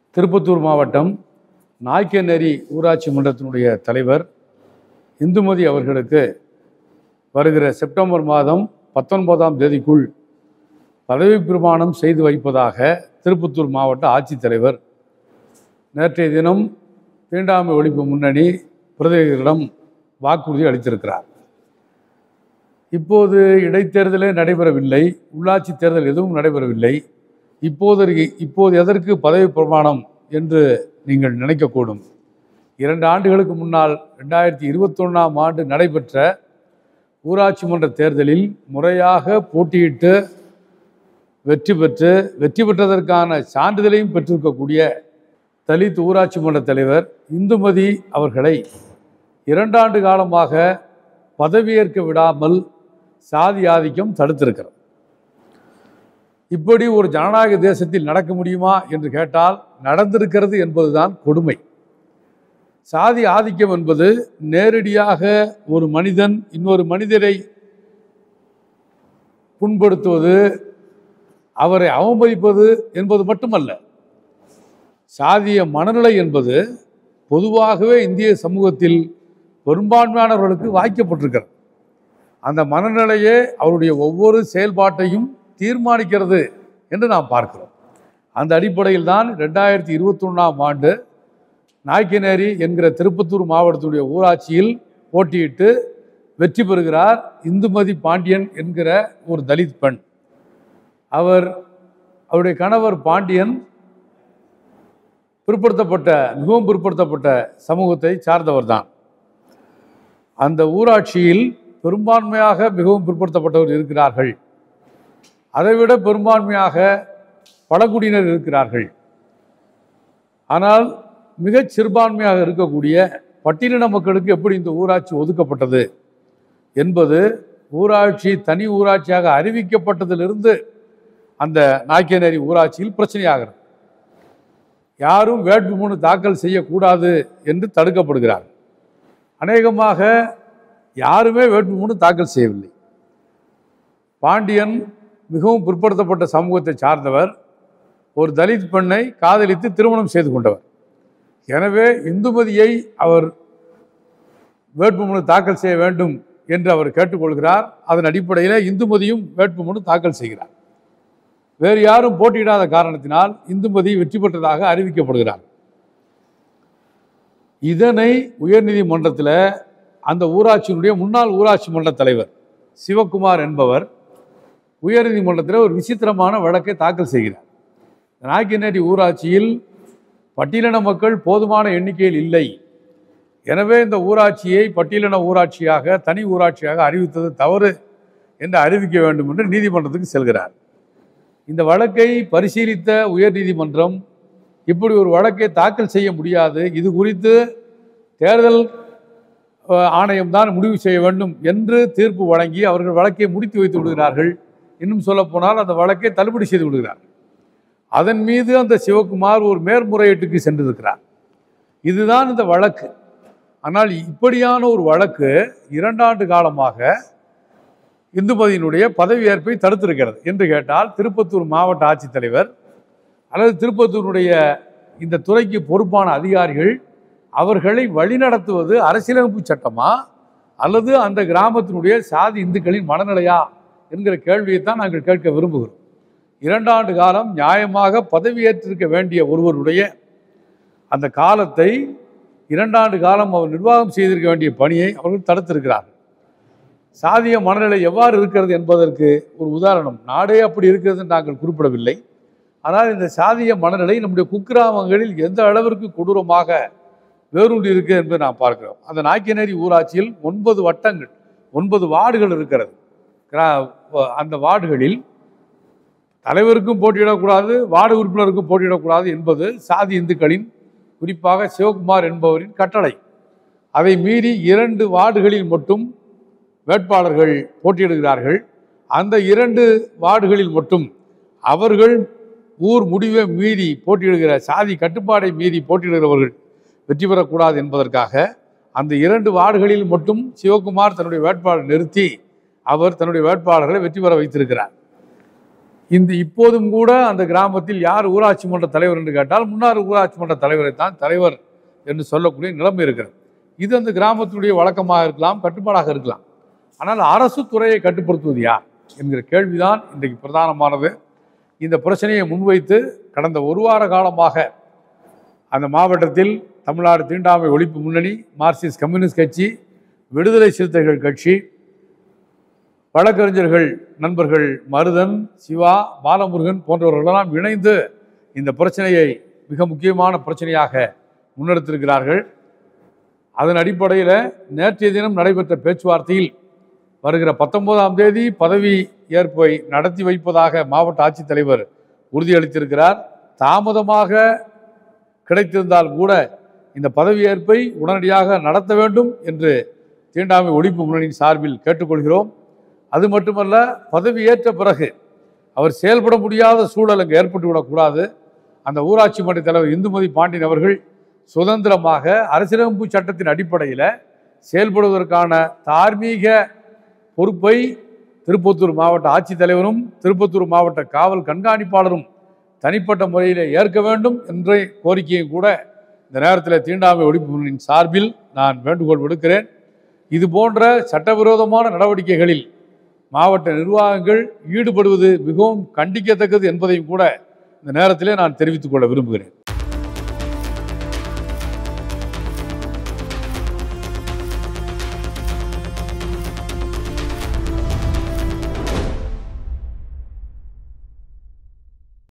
திருப்பத்தூர் மாவட்டம் நாய்க்கநேரி ஊராட்சி மன்றத்தினுடைய தலைவர் இந்துமதி அவர்களுக்கு வருகிற செப்டம்பர் மாதம் பத்தொன்பதாம் தேதிக்குள் பதவி பிரமாணம் செய்து வைப்பதாக திருப்பத்தூர் மாவட்ட ஆட்சித்தலைவர் நேற்றைய தினம் தீண்டாமை ஒழிப்பு முன்னணி பிரதிநிதிகளிடம் வாக்குறுதி அளித்திருக்கிறார் இப்போது இடைத்தேர்தலே நடைபெறவில்லை உள்ளாட்சி தேர்தல் எதுவும் நடைபெறவில்லை இப்போதற்கு இப்போது எதற்கு பதவி பிரமாணம் என்று நீங்கள் நினைக்கக்கூடும் இரண்டு ஆண்டுகளுக்கு முன்னால் ரெண்டாயிரத்தி இருபத்தொன்னாம் ஆண்டு நடைபெற்ற ஊராட்சி மன்ற தேர்தலில் முறையாக போட்டியிட்டு வெற்றி பெற்று வெற்றி பெற்றதற்கான சான்றிதழையும் பெற்றிருக்கக்கூடிய தலித் ஊராட்சி மன்ற தலைவர் இந்துமதி அவர்களை இரண்டாண்டு காலமாக பதவியேற்க விடாமல் சாதி ஆதிக்கம் தடுத்திருக்கிறது இப்படி ஒரு ஜனநாயக தேசத்தில் நடக்க முடியுமா என்று கேட்டால் நடந்திருக்கிறது என்பதுதான் கொடுமை சாதி ஆதிக்கம் என்பது நேரடியாக ஒரு மனிதன் இன்னொரு மனிதரை புண்படுத்துவது அவரை அவமதிப்பது என்பது மட்டுமல்ல சாதிய மனநிலை என்பது பொதுவாகவே இந்திய சமூகத்தில் பெரும்பான்மையானவர்களுக்கு வாய்க்கப்பட்டிருக்கிறது அந்த மனநிலையே அவருடைய ஒவ்வொரு செயல்பாட்டையும் தீர்மானிக்கிறது என்று நாம் பார்க்கிறோம் அந்த அடிப்படையில் தான் ரெண்டாயிரத்தி இருபத்தொன்னாம் ஆண்டு நாய்க்கநேரி என்கிற திருப்பத்தூர் மாவட்டத்துடைய ஊராட்சியில் போட்டியிட்டு வெற்றி பெறுகிறார் இந்துமதி பாண்டியன் என்கிற ஒரு தலித் பெண் அவர் அவருடைய கணவர் பாண்டியன் பிற்படுத்தப்பட்ட மிகவும் பிற்படுத்தப்பட்ட சமூகத்தை சார்ந்தவர் தான் அந்த ஊராட்சியில் பெரும்பான்மையாக மிகவும் பிற்படுத்தப்பட்டவர் இருக்கிறார்கள் அதைவிட பெரும்பான்மையாக பழங்குடியினர் இருக்கிறார்கள் ஆனால் மிகச் சிறுபான்மையாக இருக்கக்கூடிய பட்டியலின மக்களுக்கு எப்படி இந்த ஊராட்சி ஒதுக்கப்பட்டது என்பது ஊராட்சி தனி ஊராட்சியாக அறிவிக்கப்பட்டதிலிருந்து அந்த நாய்க்கநேரி ஊராட்சியில் பிரச்சனையாகிறது யாரும் வேட்புமனு தாக்கல் செய்யக்கூடாது என்று தடுக்கப்படுகிறார் அநேகமாக யாருமே வேட்புமனு தாக்கல் செய்யவில்லை பாண்டியன் மிகவும் பிற்படுத்தப்பட்ட சமூகத்தை சார்ந்தவர் ஒரு தலித் பெண்ணை காதலித்து திருமணம் செய்து கொண்டவர் எனவே இந்துமதியை அவர் வேட்புமனு தாக்கல் செய்ய வேண்டும் என்று அவர் கேட்டுக்கொள்கிறார் அதன் அடிப்படையில் இந்துமதியும் வேட்புமனு தாக்கல் செய்கிறார் வேறு யாரும் போட்டியிடாத காரணத்தினால் இந்துமதி வெற்றி பெற்றதாக அறிவிக்கப்படுகிறார் இதனை உயர்நீதிமன்றத்தில் அந்த ஊராட்சியினுடைய முன்னாள் ஊராட்சி மன்ற தலைவர் சிவகுமார் என்பவர் உயர்நீதிமன்றத்தில் ஒரு விசித்திரமான வழக்கை தாக்கல் செய்கிறார் நாய்க்கநேரி ஊராட்சியில் பட்டியலின மக்கள் போதுமான எண்ணிக்கையில் இல்லை எனவே இந்த ஊராட்சியை பட்டியலின ஊராட்சியாக தனி ஊராட்சியாக அறிவித்தது தவறு என்று அறிவிக்க வேண்டும் என்று நீதிமன்றத்துக்கு செல்கிறார் இந்த வழக்கை பரிசீலித்த உயர்நீதிமன்றம் இப்படி ஒரு வழக்கை தாக்கல் செய்ய முடியாது இது குறித்து தேர்தல் அஹ், ஆணையம்தான் முடிவு செய்ய வேண்டும் என்று தீர்ப்பு வழங்கி அவர்கள் வழக்கை முடித்து வைத்து விடுகிறார்கள் இன்னும் சொல்லப்போனால் அந்த வழக்கை தள்ளுபடி செய்து விடுகிறார் அதன் மீது அந்த சிவகுமார் ஒரு மேல்முறையீட்டுக்கு சென்றிருக்கிறார் இதுதான் இந்த வழக்கு ஆனால் இப்படியான ஒரு வழக்கு இரண்டாண்டு காலமாக இந்துமதியினுடைய பதவியேற்பை தடுத்திருக்கிறது என்று கேட்டால் திருப்பத்தூர் மாவட்ட ஆட்சித்தலைவர் அல்லது திருப்பத்தூருடைய இந்த துறைக்கு பொறுப்பான அதிகாரிகள் அவர்களை வழிநடத்துவது அரசியலமைப்பு சட்டமா அல்லது அந்த கிராமத்தினுடைய சாதி இந்துக்களின் மனநிலையா என்கிற கேள்வியைத்தான் நாங்கள் கேட்க விரும்புகிறோம் இரண்டாண்டு காலம் நியாயமாக பதவியேற்றிருக்க வேண்டிய ஒருவருடைய அந்த காலத்தை இரண்டாண்டு காலம் அவர் நிர்வாகம் செய்திருக்க வேண்டிய பணியை அவர்கள் தடுத்திருக்கிறார்கள் சாதிய மனநிலை எவ்வாறு இருக்கிறது என்பதற்கு ஒரு உதாரணம் நாடே அப்படி இருக்கிறது என்று நாங்கள் குறிப்பிடவில்லை ஆனால் இந்த சாதிய மனநிலை நம்முடைய குக்கிராமங்களில் எந்த அளவிற்கு கொடூரமாக வேரூன்றி இருக்கு என்பதை நாம் பார்க்கிறோம் அந்த நாய்க்கநேரி ஊராட்சியில் ஒன்பது வட்டங்கள் ஒன்பது வார்டுகள் இருக்கிறது கிரா- அந்த வார்டுகளில் தலைவருக்கும் போட்டியிடக்கூடாது வார்டு உறுப்பினருக்கும் போட்டியிடக்கூடாது என்பது சாதி இந்துக்களின் குறிப்பாக சிவகுமார் என்பவரின் கட்டளை அதை மீறி இரண்டு வார்டுகளில் மட்டும் வேட்பாளர்கள் போட்டியிடுகிறார்கள் அந்த இரண்டு வார்டுகளில் மட்டும் அவர்கள் ஊர் முடிவை மீறி போட்டியிடுகிற சாதி கட்டுப்பாடை மீறி போட்டியிடுகிறவர்கள் வெற்றி பெறக்கூடாது என்பதற்காக அந்த இரண்டு வார்டுகளில் மட்டும் சிவகுமார் தன்னுடைய வேட்பாளர் நிறுத்தி அவர் தன்னுடைய வேட்பாளர்களை வெற்றி பெற வைத்திருக்கிறார் இந்த இப்போதும் கூட அந்த கிராமத்தில் யார் ஊராட்சி மன்ற தலைவர் என்று கேட்டால் முன்னாள் ஊராட்சி மன்ற தலைவரை தான் தலைவர் என்று சொல்லக்கூடிய நிலைமை இருக்கிறது இது அந்த கிராமத்துடைய வழக்கமாக இருக்கலாம் கட்டுப்பாடாக இருக்கலாம் ஆனால் அரசு துறையை கட்டுப்படுத்துவது யார் என்கிற கேள்விதான் இன்றைக்கு பிரதானமானது இந்த பிரச்சனையை முன்வைத்து கடந்த ஒரு வார காலமாக அந்த மாவட்டத்தில் தமிழ்நாடு தீண்டாமை ஒழிப்பு முன்னணி மார்க்சிஸ்ட் கம்யூனிஸ்ட் கட்சி விடுதலை சிறுத்தைகள் கட்சி வழக்கறிஞர்கள் நண்பர்கள் மருதன் சிவா பாலமுருகன் போன்றவர்களெல்லாம் இணைந்து இந்த பிரச்சனையை மிக முக்கியமான பிரச்சனையாக முன்னெடுத்திருக்கிறார்கள் அதன் அடிப்படையில் நேற்றைய தினம் நடைபெற்ற பேச்சுவார்த்தையில் வருகிற பத்தொன்பதாம் தேதி பதவி ஏற்பை நடத்தி வைப்பதாக மாவட்ட ஆட்சித்தலைவர் உறுதியளித்திருக்கிறார் தாமதமாக கிடைத்திருந்தால் கூட இந்த பதவியேற்பை உடனடியாக நடத்த வேண்டும் என்று தீண்டாமை ஒழிப்பு முன்னணியின் சார்பில் கேட்டுக்கொள்கிறோம் அது மட்டுமல்ல பதவியேற்ற பிறகு அவர் செயல்பட முடியாத சூழல் அங்கு ஏற்பட்டுவிடக்கூடாது அந்த ஊராட்சி மன்ற தலைவர் இந்துமதி பாண்டியன் அவர்கள் சுதந்திரமாக அரசியலமைப்பு சட்டத்தின் அடிப்படையில் செயல்படுவதற்கான தார்மீக பொறுப்பை திருப்பத்தூர் மாவட்ட ஆட்சித்தலைவரும் திருப்பத்தூர் மாவட்ட காவல் கண்காணிப்பாளரும் தனிப்பட்ட முறையில் ஏற்க வேண்டும் என்ற கோரிக்கையும் கூட இந்த நேரத்தில் தீண்டாமை ஒழிப்பு முன்னணியின் சார்பில் நான் வேண்டுகோள் விடுக்கிறேன் இது போன்ற சட்டவிரோதமான நடவடிக்கைகளில் மாவட்ட நிர்வாகங்கள் ஈடுபடுவது மிகவும் கண்டிக்கத்தக்கது என்பதையும் கூட இந்த நேரத்திலே நான் தெரிவித்துக் கொள்ள விரும்புகிறேன்